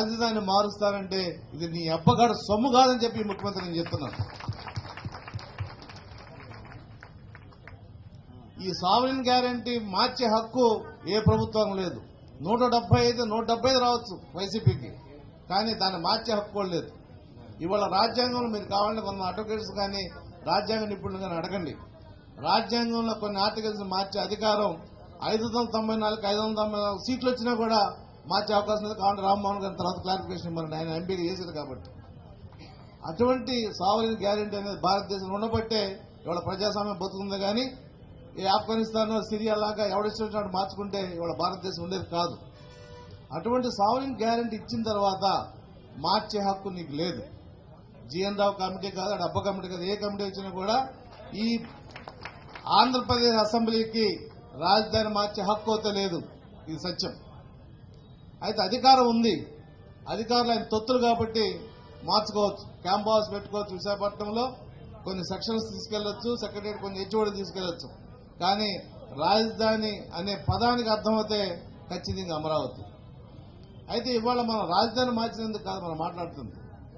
రాజధాని మారుస్తారంటే ఇది నీ అబ్బగాడు సొమ్ము కాదని చెప్పి ఈ ముఖ్యమంత్రి నేను చెప్తున్నాను ఈ సావరిన్ గ్యారంటీ మార్చే హక్కు ఏ ప్రభుత్వం లేదు నూట డెబ్బై ఐదు నూట డెబ్బై ఐదు రావచ్చు వైసీపీకి కానీ దాన్ని మార్చే హక్కు కూడా లేదు ఇవాళ రాజ్యాంగంలో మీరు కావాలంటే కొంత అడ్వకేట్స్ కానీ రాజ్యాంగ నిపుణులు కానీ అడగండి రాజ్యాంగంలో కొన్ని ఆర్టికల్స్ మార్చే అధికారం ఐదు వందల తొంభై నాలుగు ఐదు వందల తొంభై నాలుగు సీట్లు వచ్చినా కూడా మార్చే అవకాశం లేదు కావాలంటే రామ్మోహన్ గారి తర్వాత క్లారిఫికేషన్ ఇవ్వండి ఆయన ఎంపీగా చేశారు కాబట్టి అటువంటి సావరిన్ గ్యారెంటీ అనేది భారతదేశంలో ఉండబట్టే ఇవాళ ప్రజాస్వామ్యం బతుకుంది కానీ ఈ ఆఫ్ఘనిస్తాన్ సిరియా లాగా ఎవడిచ్చినట్టు మార్చుకుంటే ఇవాళ భారతదేశం ఉండేది కాదు అటువంటి సావరిన్ గ్యారెంటీ ఇచ్చిన తర్వాత మార్చే హక్కు నీకు లేదు జిఎన్ రావు కమిటీ కాదు అటు అబ్బ కమిటీ కాదు ఏ కమిటీ వచ్చినా కూడా ఈ ఆంధ్రప్రదేశ్ అసెంబ్లీకి రాజధాని మార్చే హక్కు అయితే లేదు ఇది సత్యం అయితే అధికారం ఉంది అధికారులు ఆయన తొత్తులు కాబట్టి మార్చుకోవచ్చు క్యాంప్ హౌస్ పెట్టుకోవచ్చు విశాఖపట్నంలో కొన్ని సెక్షన్స్ తీసుకెళ్లొచ్చు సెక్రటరీ కొన్ని హెచ్ఓడి తీసుకెళ్లొచ్చు కానీ రాజధాని అనే పదానికి అర్థమైతే ఖచ్చితంగా అమరావతి అయితే ఇవాళ మనం రాజధాని మార్చినందుకు కాదు మనం మాట్లాడుతుంది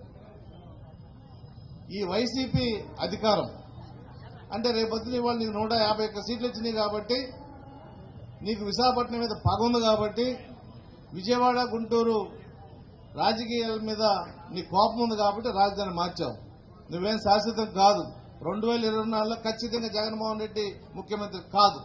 ఈ వైసీపీ అధికారం అంటే రేపొద్దున ఇవాళ నీకు నూట యాభై ఒక్క సీట్లు వచ్చినాయి కాబట్టి నీకు విశాఖపట్నం మీద పగ ఉంది కాబట్టి విజయవాడ గుంటూరు రాజకీయాల మీద నీ కోపం ఉంది కాబట్టి రాజధాని మార్చావు నువ్వేం శాశ్వతం కాదు రెండు వేల ఇరవై నాలుగులో ఖచ్చితంగా జగన్మోహన్ రెడ్డి ముఖ్యమంత్రి కాదు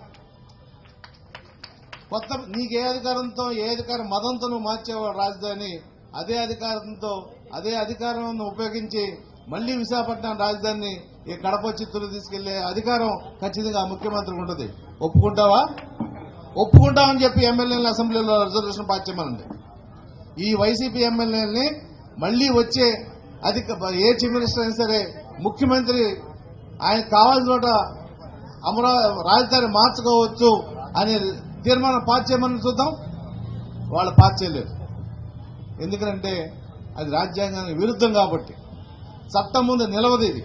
కొత్త నీకు ఏ అధికారంతో ఏ అధికారం మదంతో నువ్వు మార్చావు రాజధాని అదే అధికారంతో అదే అధికారం ఉపయోగించి మళ్లీ విశాఖపట్నం రాజధానిని ఈ కడప చిత్తూరు తీసుకెళ్లే అధికారం ఖచ్చితంగా ఆ ముఖ్యమంత్రికి ఉంటుంది ఒప్పుకుంటావా ఒప్పుకుంటామని చెప్పి ఎమ్మెల్యేలను అసెంబ్లీలో రిజర్వేషన్ పాస్ చేయమనండి ఈ వైసీపీ ఎమ్మెల్యేలని మళ్లీ వచ్చే అధిక ఏ చీఫ్ మినిస్టర్ అయినా సరే ముఖ్యమంత్రి ఆయన కావాల్సిన చోట అమరా రాజధాని మార్చుకోవచ్చు అనే తీర్మానం పాస్ చేయమని చూద్దాం వాళ్ళు పాస్ చేయలేరు ఎందుకంటే అది రాజ్యాంగానికి విరుద్ధం కాబట్టి చట్టం ముందు నిలవదు ఇది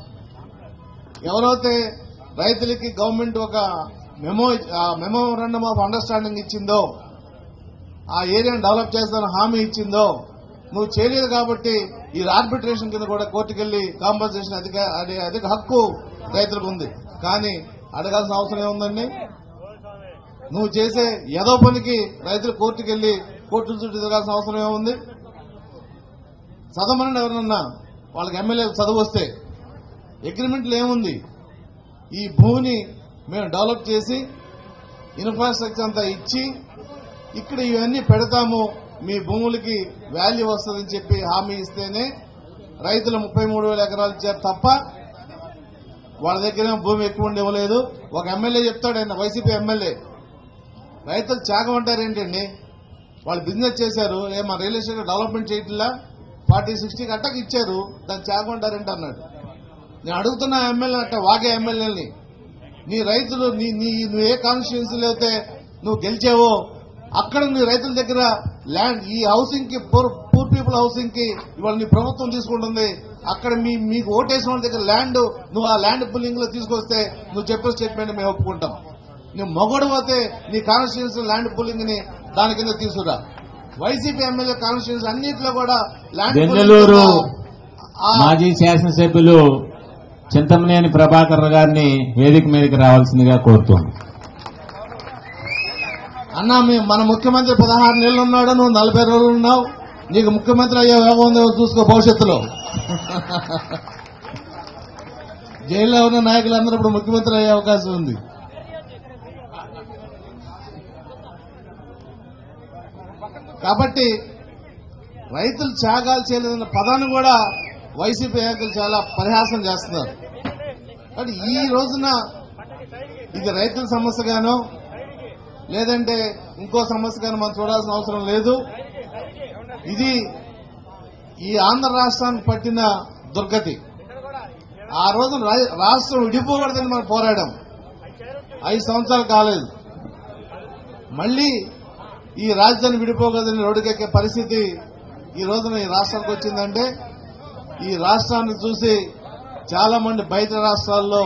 ఎవరైతే రైతులకి గవర్నమెంట్ ఒక మెమో మెమోరండమ్ ఆఫ్ అండర్స్టాండింగ్ ఇచ్చిందో ఆ ఏరియాను డెవలప్ చేస్తానని హామీ ఇచ్చిందో నువ్వు చేయలేదు కాబట్టి ఈ ఆర్బిట్రేషన్ కింద కూడా కోర్టుకెళ్లి కాంపన్సేషన్ అధిక అదే అధిక హక్కు రైతులకు ఉంది కానీ అడగాల్సిన అవసరం ఏముందండి నువ్వు చేసే ఏదో పనికి రైతులు కోర్టుకెళ్లి కోర్టుల చుట్టూ తిరగాల్సిన అవసరం ఏముంది చదవమని ఎవరన్నా వాళ్ళకి ఎమ్మెల్యే చదువు వస్తే అగ్రిమెంట్లో ఏముంది ఈ భూమిని మేము డెవలప్ చేసి ఇన్ఫ్రాస్ట్రక్చర్ అంతా ఇచ్చి ఇక్కడ ఇవన్నీ పెడతాము మీ భూములకి వాల్యూ వస్తుందని చెప్పి హామీ ఇస్తేనే రైతులు ముప్పై మూడు వేల ఎకరాలు ఇచ్చారు తప్ప వాళ్ళ దగ్గర భూమి ఎక్కువ ఉండి ఇవ్వలేదు ఒక ఎమ్మెల్యే చెప్తాడు ఆయన వైసీపీ ఎమ్మెల్యే రైతులు చాగమంటారేంటండి వాళ్ళు బిజినెస్ చేశారు ఏ మా రియల్ ఎస్టేట్ డెవలప్మెంట్ చేయట్లా ఫార్టీ సిక్స్టీకి అట్టకి ఇచ్చారు దాన్ని చాగమంటారేంటి అన్నాడు నేను అడుగుతున్నా ఎమ్మెల్యే అట్ట వాగే ఎమ్మెల్యేని నీ రైతులు నీ నీ నువ్వు ఏ కాన్స్టిట్యున్సీలో అయితే నువ్వు గెలిచావో అక్కడ నీ రైతుల దగ్గర ల్యాండ్ ఈ హౌసింగ్ కి పూర్ పూర్ పీపుల్ హౌసింగ్ కి ఇవాళ నీ ప్రభుత్వం తీసుకుంటుంది అక్కడ మీ మీకు ఓటేసిన వాళ్ళ దగ్గర ల్యాండ్ నువ్వు ఆ ల్యాండ్ పుల్లింగ్ లో తీసుకొస్తే నువ్వు చెప్పే స్టేట్మెంట్ మేము ఒప్పుకుంటాం నువ్వు మొగడు పోతే నీ కాన్స్టిట్యూన్సీ ల్యాండ్ పుల్లింగ్ ని దాని కింద తీసుకురా వైసీపీ ఎమ్మెల్యే కాన్స్టిట్యూన్సీ అన్నింటిలో కూడా ల్యాండ్ pooling బెంగళూరు కింద ఆ- మాజీ శాసనసభ్యులు చింతమనేని ప్రభాకర్ గారిని వేదిక మీదకి రావాల్సిందిగా కోరుతున్నాను అన్నా మీ మన ముఖ్యమంత్రి పదహారు నెలలు ఉన్నాడు నువ్వు నలభై రోజులు ఉన్నావు నీకు ముఖ్యమంత్రి అయ్యే యోగం ఉందో చూసుకో భవిష్యత్తులో జైల్లో ఉన్న నాయకులందరూ ఇప్పుడు ముఖ్యమంత్రి అయ్యే అవకాశం ఉంది కాబట్టి రైతులు త్యాగాలు చేయలేదన్న పదాన్ని కూడా వైసీపీ నాయకులు చాలా పరిహాసం చేస్తున్నారు కానీ ఈ రోజున ఇది రైతుల సమస్యగానో లేదంటే ఇంకో సమస్య కానీ మనం చూడాల్సిన అవసరం లేదు ఇది ఈ ఆంధ్ర రాష్ట్రానికి పట్టిన దుర్గతి ఆ రోజు రా- రాష్ట్రం విడిపోకూడదని మనం పోరాడాం ఐదు సంవత్సరాలు కాలేదు మళ్ళీ ఈ రాజధాని విడిపోకూడదని రోడ్డుకెక్కే పరిస్థితి ఈ రోజున ఈ రాష్ట్రానికి వచ్చిందంటే ఈ రాష్ట్రాన్ని చూసి చాలా మంది బయట రాష్ట్రాల్లో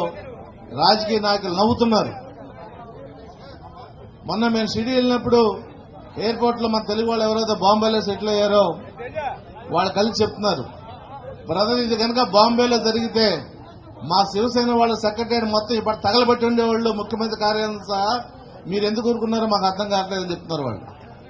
రాజకీయ నాయకులు నవ్వుతున్నారు మొన్న మేము షిరిడి వెళ్ళినప్పుడు ఎయిర్పోర్ట్ లో మన తెలుగు వాళ్ళు ఎవరైతే బాంబేలో సెటిల్ అయ్యారో వాళ్ళు కలిసి చెప్తున్నారు బ్రదర్ ఇది కనుక బాంబేలో జరిగితే మా శివసేన వాళ్ళ సెక్రటరీ మొత్తం ఇప్పుడు తగలబెట్టి ఉండేవాళ్ళు ముఖ్యమంత్రి కార్యాలయం సహా మీరు ఎందుకు ఊరుకున్నారో మాకు అర్థం కావట్లేదని చెప్తున్నారు వాళ్ళు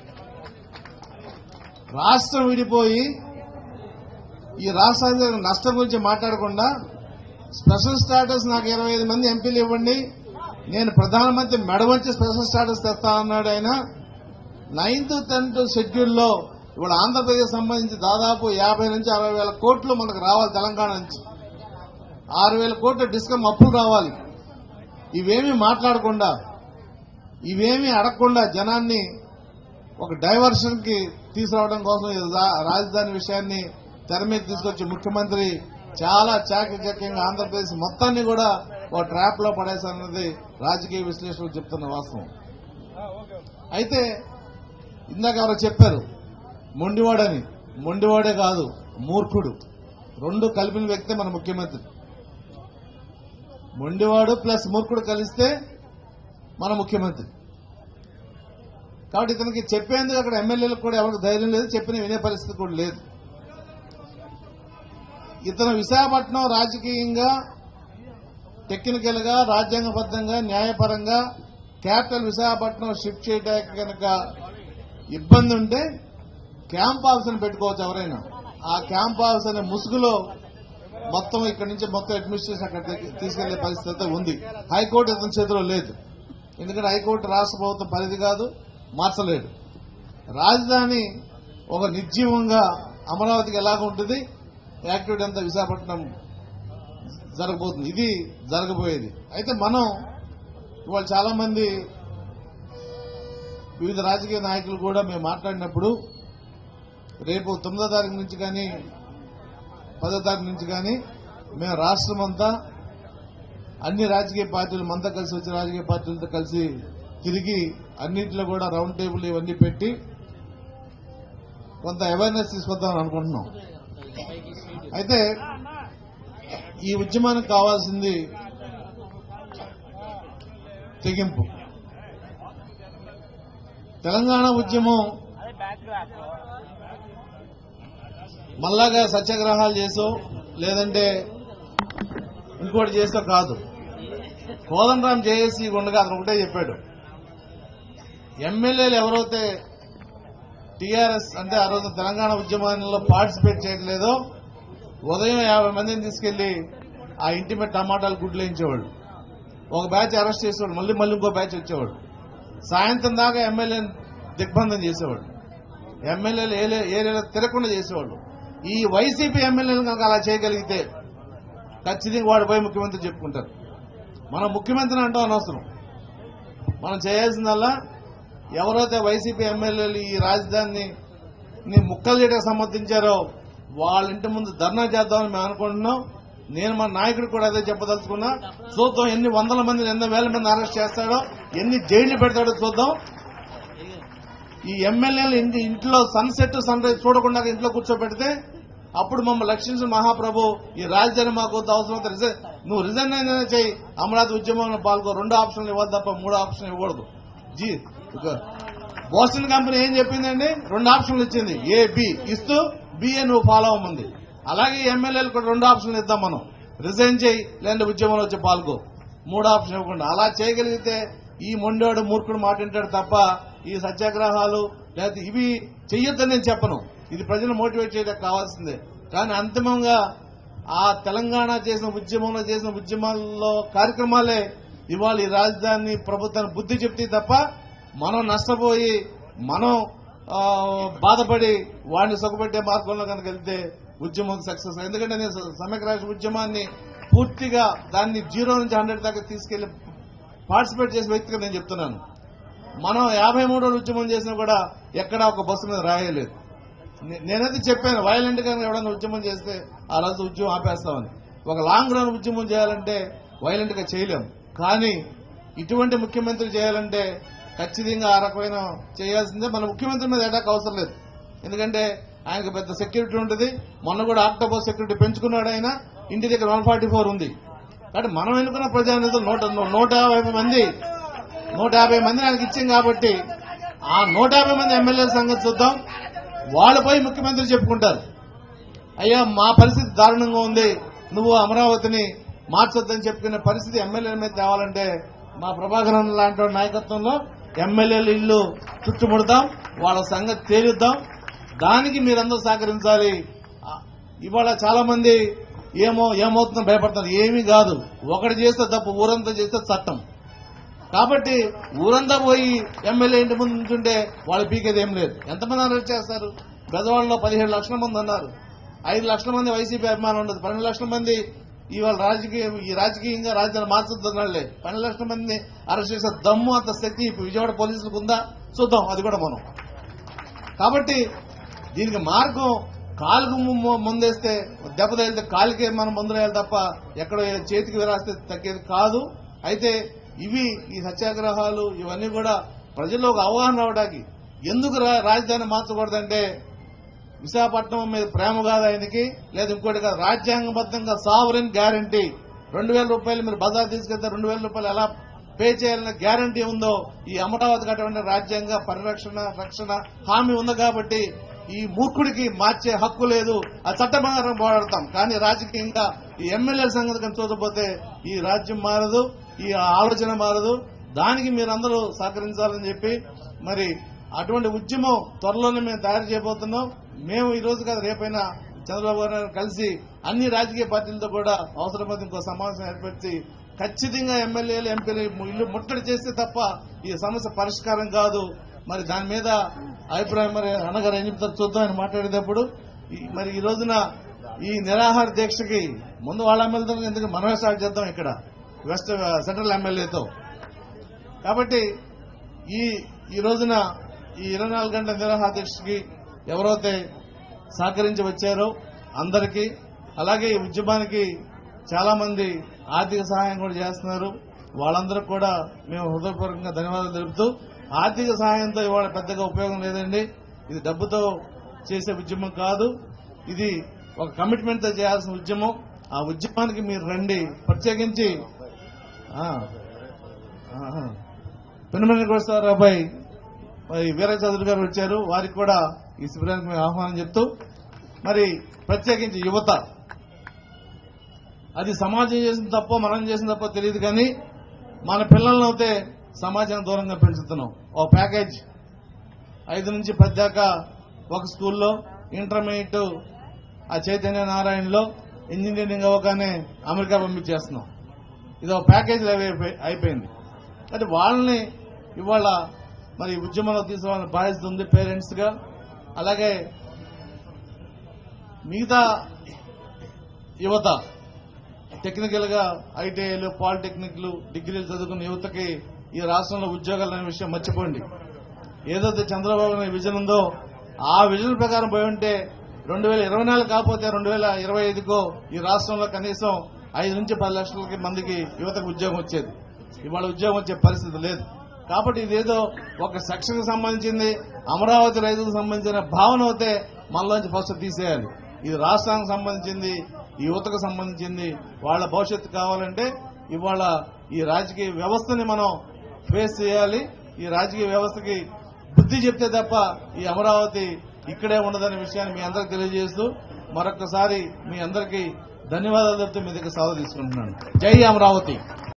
రాష్ట్రం విడిపోయి ఈ రాష్ట్రానికి నష్టం గురించి మాట్లాడకుండా స్పెషల్ స్టాటస్ నాకు ఇరవై ఐదు మంది ఎంపీలు ఇవ్వండి నేను ప్రధానమంత్రి మెడవంచి స్పెషల్ స్టాటస్ తెస్తా అన్నాడు ఆయన నైన్త్ టెన్త్ షెడ్యూల్లో ఇప్పుడు ఆంధ్రప్రదేశ్ సంబంధించి దాదాపు యాభై నుంచి అరవై వేల కోట్లు మనకు రావాలి తెలంగాణ నుంచి ఆరు వేల కోట్ల డిస్కమ్ అప్పులు రావాలి ఇవేమీ మాట్లాడకుండా ఇవేమీ అడగకుండా జనాన్ని ఒక డైవర్షన్ కి తీసుకురావడం కోసం ఈ రా- రాజధాని విషయాన్ని తెర మీద తీసుకొచ్చి ముఖ్యమంత్రి చాలా చాకచక్యంగా ఆంధ్రప్రదేశ్ మొత్తాన్ని కూడా ఒక ట్రాప్ లో పడేసన్నది రాజకీయ విశ్లేషకులు చెప్తున్న వాస్తవం అయితే ఇందాక ఎవరో చెప్పారు మొండివాడని మొండివాడే కాదు మూర్ఖుడు రెండు కలిపిన వ్యక్తే మన ముఖ్యమంత్రి మొండివాడు ప్లస్ మూర్ఖుడు కలిస్తే మన ముఖ్యమంత్రి కాబట్టి ఇతనికి చెప్పేందుకు అక్కడ ఎమ్మెల్యేలకు కూడా ఎవరికి ధైర్యం లేదు చెప్పిన వినే పరిస్థితి కూడా లేదు ఇతను విశాఖపట్నం రాజకీయంగా టెక్నికల్ గా రాజ్యాంగబద్ధంగా న్యాయపరంగా క్యాపిటల్ విశాఖపట్నం షిఫ్ట్ చేయడానికి కనుక ఇబ్బంది ఉంటే క్యాంప్ ఆఫీస్ పెట్టుకోవచ్చు ఎవరైనా ఆ క్యాంప్ ఆఫీస్ అనే ముసుగులో మొత్తం ఇక్కడి నుంచి మొత్తం అడ్మినిస్ట్రేషన్ అక్కడ తీసుకెళ్లే పరిస్థితి అయితే ఉంది హైకోర్టు ఇతని చేతిలో లేదు ఎందుకంటే హైకోర్టు రాష్ట్ర ప్రభుత్వం పరిధి కాదు మార్చలేడు రాజధాని ఒక నిర్జీవంగా అమరావతికి ఎలాగ ఉంటుంది యాక్టివిటీ అంతా విశాఖపట్నం జరగబోతుంది ఇది జరగబోయేది అయితే మనం ఇవాళ చాలా మంది వివిధ రాజకీయ నాయకులు కూడా మేము మాట్లాడినప్పుడు రేపు తొమ్మిదో తారీఖు నుంచి కానీ పదో తారీఖు నుంచి కానీ మేము రాష్ట్రం అంతా అన్ని రాజకీయ పార్టీలు మనతో కలిసి వచ్చిన రాజకీయ పార్టీలతో కలిసి తిరిగి అన్నింటిలో కూడా రౌండ్ టేబుల్ ఇవన్నీ పెట్టి కొంత అవేర్నెస్ తీసుకొద్దామని అనుకుంటున్నాం అయితే ఈ ఉద్యమానికి కావాల్సింది తెగింపు తెలంగాణ ఉద్యమం మళ్ళాగా సత్యాగ్రహాలు చేసో లేదంటే ఇంకోటి చేసో కాదు కోదండరాం జేఏసీ ఉండగా అతను ఒకటే చెప్పాడు ఎమ్మెల్యేలు ఎవరైతే టీఆర్ఎస్ అంటే ఆ రోజు తెలంగాణ ఉద్యమంలో పార్టిసిపేట్ చేయట్లేదో ఉదయం యాభై మందిని తీసుకెళ్లి ఆ ఇంటి మీద టమాటాలు గుడ్లు వేయించేవాళ్ళు ఒక బ్యాచ్ అరెస్ట్ చేసేవాడు మళ్ళీ మళ్ళీ ఇంకో బ్యాచ్ వచ్చేవాడు సాయంత్రం దాకా ఎమ్మెల్యేని దిగ్బంధం చేసేవాడు ఎమ్మెల్యేలు ఏలే- ఏరియాలో తిరగకుండా చేసేవాళ్ళు ఈ వైసీపీ ఎమ్మెల్యేలు కనుక అలా చేయగలిగితే ఖచ్చితంగా వాడు పోయి ముఖ్యమంత్రి చెప్పుకుంటారు మనం ముఖ్యమంత్రిని అంటాం అనవసరం మనం చేయాల్సిందల్లా ఎవరైతే వైసీపీ ఎమ్మెల్యేలు ఈ రాజధానిని ని ముక్కలు చేయడానికి సమర్థించారో వాళ్ళ ఇంటి ముందు ధర్నా చేద్దామని మేము అనుకుంటున్నాం నేను మా నాయకుడికి కూడా అదే చెప్పదలుచుకున్నా చూద్దాం ఎన్ని వందల మందిని ఎన్ని వేల మంది అరెస్ట్ చేస్తాడో ఎన్ని జైళ్లు పెడతాడో చూద్దాం ఈ ఎమ్మెల్యేలు ఇంటి ఇంట్లో సన్సెట్ సన్ రైజ్ చూడకుండా ఇంట్లో కూర్చోబెడితే అప్పుడు మమ్మల్ని రక్షించిన మహాప్రభు ఈ రాజధాని మాకు వద్దు అవసరం అయితే రిజైన్ నువ్వు రిజైన్ అయినా చేయి అమరావతి ఉద్యమంలో పాల్గొ రెండు ఆప్షన్లు ఇవ్వదు తప్ప మూడో ఆప్షన్ ఇవ్వకూడదు జీ ఇక బోస్టన్ కంపెనీ ఏం చెప్పిందండి రెండు ఆప్షన్లు ఇచ్చింది ఏ బి ఇస్తూ బిఏ నువ్వు ఫాలో అవ్వమంది అలాగే ఎమ్మెల్యేలు కూడా రెండు ఆప్షన్లు ఇద్దాం మనం రిజైన్ చేయి లేదంటే ఉద్యమంలో వచ్చి పాల్గో మూడు ఆప్షన్ ఇవ్వకుండా అలా చేయగలిగితే ఈ మొండోడు మూర్ఖుడు మాట వింటాడు తప్ప ఈ సత్యాగ్రహాలు లేకపోతే ఇవి చెయ్యొద్దని నేను చెప్పను ఇది ప్రజలు మోటివేట్ చేయడానికి కావాల్సిందే కానీ అంతిమంగా ఆ తెలంగాణ చేసిన ఉద్యమంలో చేసిన ఉద్యమాల్లో కార్యక్రమాలే ఇవాళ ఈ రాజధాని ప్రభుత్వానికి బుద్ధి చెప్తే తప్ప మనం నష్టపోయి మనం ఆ, బాధపడి వాడిని సుఖపెట్టే మార్గంలో కనుక వెళ్తే ఉద్యమం సక్సెస్ ఎందుకంటే నేను స- సమగ్ర రాష్ట్ర ఉద్యమాన్ని పూర్తిగా దాన్ని జీరో నుంచి హండ్రెడ్ దాకా తీసుకెళ్లి పార్టిసిపేట్ చేసిన వ్యక్తిగా నేను చెప్తున్నాను మనం యాభై మూడో ఉద్యమం చేసినా కూడా ఎక్కడా ఒక బస్సు మీద రాయలేదు నే- నేనైతే చెప్పాను వైలెంట్ గా ఎవడన్నా ఉద్యమం చేస్తే ఆ రోజు ఉద్యమం ఆపేస్తామని ఒక లాంగ్ రన్ ఉద్యమం చేయాలంటే వైలెంట్ గా చేయలేం కానీ ఇటువంటి ముఖ్యమంత్రి చేయాలంటే ఖచ్చితంగా ఆ రకమైన చేయాల్సిందే మన ముఖ్యమంత్రి మీద ఎటాక్ అవసరం లేదు ఎందుకంటే ఆయనకు పెద్ద సెక్యూరిటీ ఉంటుంది మొన్న కూడా ఆక్టోబర్ సెక్యూరిటీ పెంచుకున్నాడు ఆయన ఇంటి దగ్గర వన్ ఫార్టీ ఫోర్ ఉంది కాబట్టి మనం ఎన్నుకున్న ప్రజానిధులు నూట నూట యాభై మంది నూట యాభై మంది ఆయనకి ఇచ్చాం కాబట్టి ఆ నూట యాభై మంది ఎమ్మెల్యేల సంగతి చూద్దాం వాళ్ళపై ముఖ్యమంత్రి చెప్పుకుంటారు అయ్యా మా పరిస్థితి దారుణంగా ఉంది నువ్వు అమరావతిని మార్చొద్దని చెప్పుకునే పరిస్థితి ఎమ్మెల్యేల మీద తేవాలంటే మా ప్రభాకరన్ లాంటి వాడి నాయకత్వంలో ఎమ్మెల్యేల ఇల్లు చుట్టుముడతాం వాళ్ళ సంగతి తేలిద్దాం దానికి మీరందరూ సహకరించాలి ఆ, ఇవాళ చాలా మంది ఏమో ఏమవుతుందో భయపడతారు ఏమీ కాదు ఒకటి చేస్తే తప్పు ఊరంతా చేస్తే చట్టం కాబట్టి ఊరంతా పోయి ఎమ్మెల్యే ఇంటి ముందు నుంచుంటే వాళ్ళు పీకేది ఏం లేదు ఎంతమంది అరెస్ట్ చేస్తారు బెజవాడలో పదిహేడు లక్షల మంది ఉన్నారు ఐదు లక్షల మంది వైసీపీ అభిమానం ఉండదు పన్నెండు లక్షల మంది ఇవాళ రాజకీయ ఈ రాజకీయంగా రాజధాని మార్చుతున్నాళ్లే పన్నెండు లక్షల మందిని అరెస్ట్ చేసే దమ్ము అంత శక్తి ఇప్పుడు విజయవాడ పోలీసులకు ఉందా చూద్దాం అది కూడా మనం కాబట్టి దీనికి మార్గం కాలుకు ము- ముందేస్తే దెబ్బ తగిలితే కాలుకే మనం ముందు వేయాలి తప్ప ఎక్కడ చేతికి విరాస్తే తగ్గేది కాదు అయితే ఇవి ఈ సత్యాగ్రహాలు ఇవన్నీ కూడా ప్రజల్లో ఒక అవగాహన రావడానికి ఎందుకు రా- రాజధాని మార్చకూడదంటే విశాఖపట్నం మీద ప్రేమ కాదు ఆయనకి లేదా ఇంకోటి కాదు రాజ్యాంగబద్ధంగా సావరిన్ గ్యారంటీ రెండు వేల రూపాయలు మీరు బజార్ తీసుకెళ్తే రెండు వేల రూపాయలు ఎలా పే చేయాలన్న గ్యారంటీ ఉందో ఈ అమరావతికి అటువంటి రాజ్యాంగ పరిరక్షణ రక్షణ హామీ ఉంది కాబట్టి ఈ మూర్ఖుడికి మార్చే హక్కు లేదు ఆ చట్టప్రకారం పోరాడతాం కానీ రాజకీయంగా ఈ ఎమ్మెల్యేల సంగతి కానీ చూడకపోతే ఈ రాజ్యం మారదు ఈ ఆలోచన మారదు దానికి మీరందరూ సహకరించాలని చెప్పి మరి అటువంటి ఉద్యమం త్వరలోనే మేము తయారు చేయబోతున్నాం మేము ఈ రోజు కాదు రేపైనా చంద్రబాబు గారు కలిసి అన్ని రాజకీయ పార్టీలతో కూడా అవసరమైతే ఇంకో సమావేశం ఏర్పరిచి ఖచ్చితంగా ఎమ్మెల్యేలు ఎంపీలు ఇల్లు ముట్టడి చేస్తే తప్ప ఈ సమస్య పరిష్కారం కాదు మరి దాని మీద అభిప్రాయం మరి అన్నగారు ఏం చెప్తారు చూద్దాం ఆయన మాట్లాడేటప్పుడు ఈ- మరి ఈ రోజున ఈ నిరాహార దీక్షకి ముందు వాళ్ళ ఎమ్మెల్యేతో ఎందుకు మనమే స్టార్ట్ చేద్దాం ఇక్కడ వెస్ట్ సెంట్రల్ ఎమ్మెల్యేతో కాబట్టి ఈ ఈ రోజున ఈ ఇరవై నాలుగు గంటల నిరాహార దీక్షకి ఎవరైతే సహకరించి వచ్చారో అందరికీ అలాగే ఈ ఉద్యమానికి చాలా మంది ఆర్థిక సహాయం కూడా చేస్తున్నారు వాళ్ళందరికీ కూడా మేము హృదయపూర్వకంగా ధన్యవాదాలు తెలుపుతూ ఆర్థిక సహాయంతో ఇవాళ పెద్దగా ఉపయోగం లేదండి ఇది డబ్బుతో చేసే ఉద్యమం కాదు ఇది ఒక కమిట్మెంట్ తో చేయాల్సిన ఉద్యమం ఆ ఉద్యమానికి మీరు రండి ప్రత్యేకించి ఆ, ఆహా. పెనుమని గోసారాబాయ్ మరి వీర చౌదరి గారు వచ్చారు వారికి కూడా ఈ శిబిరానికి మేము ఆహ్వానం చెప్తూ మరి ప్రత్యేకించి యువత అది సమాజం చేసిన తప్పో మనం చేసిన తప్పో తెలియదు కానీ మన పిల్లలను అయితే సమాజం దూరంగా పెంచుతున్నాం ఓ ప్యాకేజ్ ఐదు నుంచి పది దాకా ఒక స్కూల్లో ఇంటర్మీడియట్ ఆ చైతన్య నారాయణలో ఇంజనీరింగ్ అవ్వగానే అమెరికా పంపించేస్తున్నాం ఇది ఒక ప్యాకేజ్ అయిపోయి- అయిపోయింది అంటే వాళ్ళని ఇవాళ మరి ఉద్యమంలో తీసుకోవాలని బాధ్యత ఉంది పేరెంట్స్ గా అలాగే మిగతా యువత టెక్నికల్ గా ఐటీఐలు పాలిటెక్నిక్లు డిగ్రీలు చదువుకున్న యువతకి ఈ రాష్ట్రంలో ఉద్యోగాలు అనే విషయం మర్చిపోండి ఏదైతే చంద్రబాబు నాయుడు విజన్ ఉందో ఆ విజన్ ప్రకారం పోయి ఉంటే రెండు వేల ఇరవై నాలుగు కాకపోతే రెండు వేల ఇరవై ఐదుకో ఈ రాష్ట్రంలో కనీసం ఐదు నుంచి పది లక్షలకి మందికి యువతకు ఉద్యోగం వచ్చేది ఇవాళ ఉద్యోగం వచ్చే పరిస్థితి లేదు కాబట్టి ఇదేదో ఒక సెక్షన్కి సంబంధించింది అమరావతి రైతులకు సంబంధించిన భావన అయితే మనలోంచి ఫస్ట్ తీసేయాలి ఇది రాష్ట్రానికి సంబంధించింది ఈ యువతకు సంబంధించింది వాళ్ళ భవిష్యత్తు కావాలంటే ఇవాళ ఈ రాజకీయ వ్యవస్థని మనం ఫేస్ చేయాలి ఈ రాజకీయ వ్యవస్థకి బుద్ధి చెప్తే తప్ప ఈ అమరావతి ఇక్కడే ఉండదనే విషయాన్ని మీ అందరికి తెలియజేస్తూ మరొకసారి మీ అందరికీ ధన్యవాదాలు చెప్తూ మీ దగ్గర సెలవు తీసుకుంటున్నాను జై అమరావతి